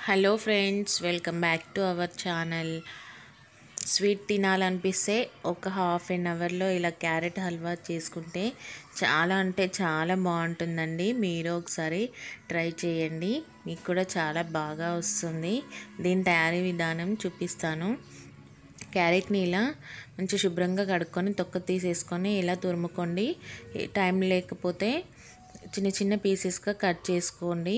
hello friends welcome back to our channel sweet తినాలనిపిస్తే ఒక half an అవర్లో ఇలా క్యారెట్ హల్వా చేసుకుంటే చాలా అంటే చాలా బాగుంటుందండి మీరు ఒకసారి ట్రై చేయండి మీకు కూడా చాలా బాగా వస్తుంది దీని తయారీ విధానం చూపిస్తాను క్యారెట్ని ఇలా మంచి శుభ్రంగా కడుక్కొని తొక్క తీసేసుకొని ఇలా తురుముకోండి టైం లేకపోతే చిన్న చిన్న పీసెస్గా కట్ చేసుకోండి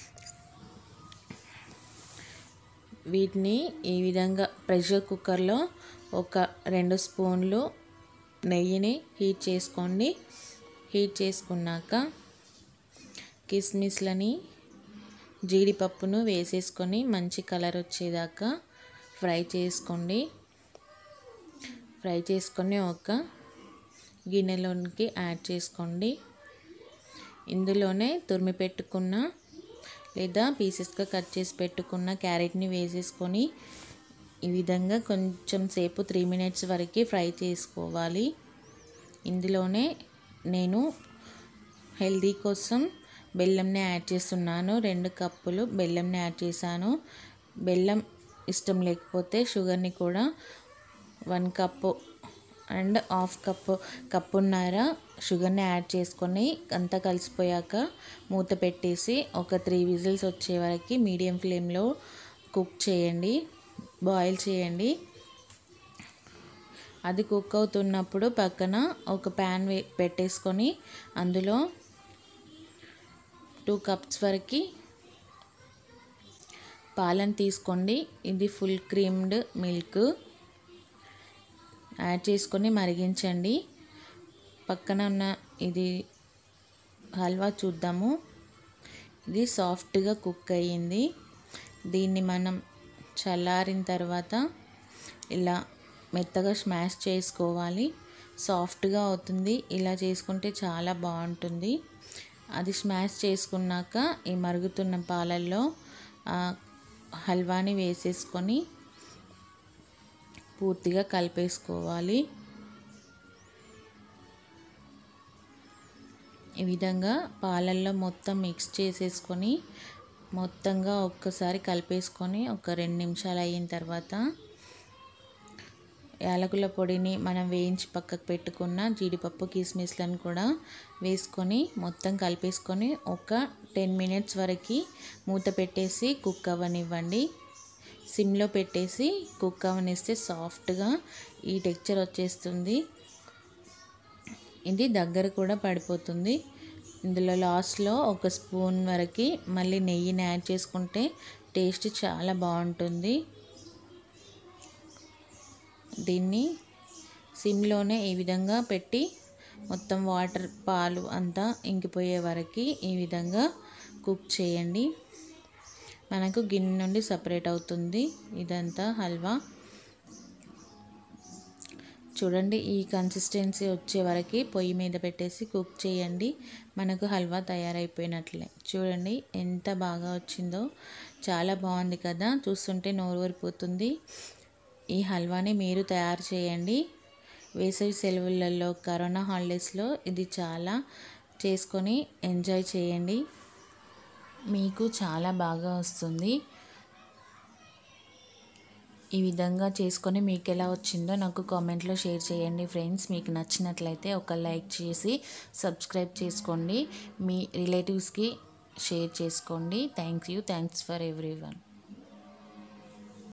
వీటిని ఈ విధంగా ప్రెషర్ కుక్కర్లో ఒక రెండు స్పూన్లు నెయ్యిని హీట్ చేసుకోండి హీట్ చేసుకున్నాక కిస్మిస్లని జీడిపప్పును వేసేసుకొని మంచి కలర్ వచ్చేదాకా ఫ్రై చేసుకోండి ఫ్రై చేసుకొని ఒక గిన్నెలోనికి యాడ్ చేసుకోండి ఇందులోనే తురిమి పెట్టుకున్న లేదా పీసెస్గా కట్ చేసి పెట్టుకున్న క్యారెట్ని వేసేసుకొని ఈ విధంగా కొంచెం సేపు త్రీ మినిట్స్ వరకు ఫ్రై చేసుకోవాలి ఇందులోనే నేను హెల్దీ కోసం బెల్లంని యాడ్ చేస్తున్నాను రెండు కప్పులు బెల్లంని యాడ్ చేశాను బెల్లం ఇష్టం లేకపోతే షుగర్ని కూడా one cup and half cup కప్పున్నర షుగర్ని యాడ్ చేసుకొని అంతా కలిసిపోయాక మూత పెట్టేసి ఒక త్రీ విజిల్స్ వచ్చే వరకు మీడియం ఫ్లేమ్లో కుక్ చేయండి బాయిల్ చేయండి అది కుక్ అవుతున్నప్పుడు పక్కన ఒక ప్యాన్ పెట్టేసుకొని అందులో టూ కప్స్ వరకు పాలను తీసుకోండి ఇది ఫుల్ క్రీమ్డ్ మిల్క్ యాడ్ చేసుకొని మరిగించండి పక్కన ఉన్న ఇది హల్వా చూద్దాము ఇది సాఫ్ట్గా కుక్ అయ్యింది దీన్ని మనం చల్లారిన తర్వాత ఇలా మెత్తగా స్మాష్ చేసుకోవాలి సాఫ్ట్గా అవుతుంది ఇలా చేసుకుంటే చాలా బాగుంటుంది అది స్మాష్ చేసుకున్నాక ఈ మరుగుతున్న పాలల్లో హల్వాని వేసేసుకొని పూర్తిగా కలిపేసుకోవాలి ఈ విధంగా పాలల్లో మొత్తం మిక్స్ చేసేసుకొని మొత్తంగా ఒక్కసారి కలిపేసుకొని ఒక రెండు నిమిషాలు అయిన తర్వాత యాలకుల పొడిని మనం వేయించి పక్కకు పెట్టుకున్న జీడిపప్పు కిస్మిస్లను కూడా వేసుకొని మొత్తం కలిపేసుకొని ఒక టెన్ మినిట్స్ వరకు మూత పెట్టేసి కుక్ అవ్వనివ్వండి సిమ్లో పెట్టేసి కుక్ అవనిస్తే సాఫ్ట్గా ఈ టెక్చర్ వచ్చేస్తుంది ఇది దగ్గర కూడా పడిపోతుంది ఇందులో లాస్ట్లో ఒక స్పూన్ వరకు మళ్ళీ నెయ్యిని యాడ్ చేసుకుంటే టేస్ట్ చాలా బాగుంటుంది దీన్ని సిమ్లోనే ఈ విధంగా పెట్టి మొత్తం వాటర్ పాలు అంతా ఇంకిపోయే వరకు ఈ విధంగా కుక్ చేయండి మనకు గిన్నె నుండి సపరేట్ అవుతుంది ఇదంతా హల్వా చూడండి ఈ కన్సిస్టెన్సీ వచ్చే వరకు పొయ్యి మీద పెట్టేసి కుక్ చేయండి మనకు హల్వా తయారైపోయినట్లే చూడండి ఎంత బాగా వచ్చిందో చాలా బాగుంది కదా చూస్తుంటే నోరు ఊరిపోతుంది ఈ హల్వాని మీరు తయారు చేయండి వేసవి సెలవులలో కరోనా హాలిడేస్లో ఇది చాలా చేసుకొని ఎంజాయ్ చేయండి మీకు చాలా బాగా వస్తుంది ఈ విధంగా చేసుకొని మీకు ఎలా వచ్చిందో నాకు కామెంట్లో షేర్ చేయండి ఫ్రెండ్స్ మీకు నచ్చినట్లయితే ఒక లైక్ చేసి సబ్స్క్రైబ్ చేసుకోండి మీ రిలేటివ్స్కి షేర్ చేసుకోండి thank you thanks for every one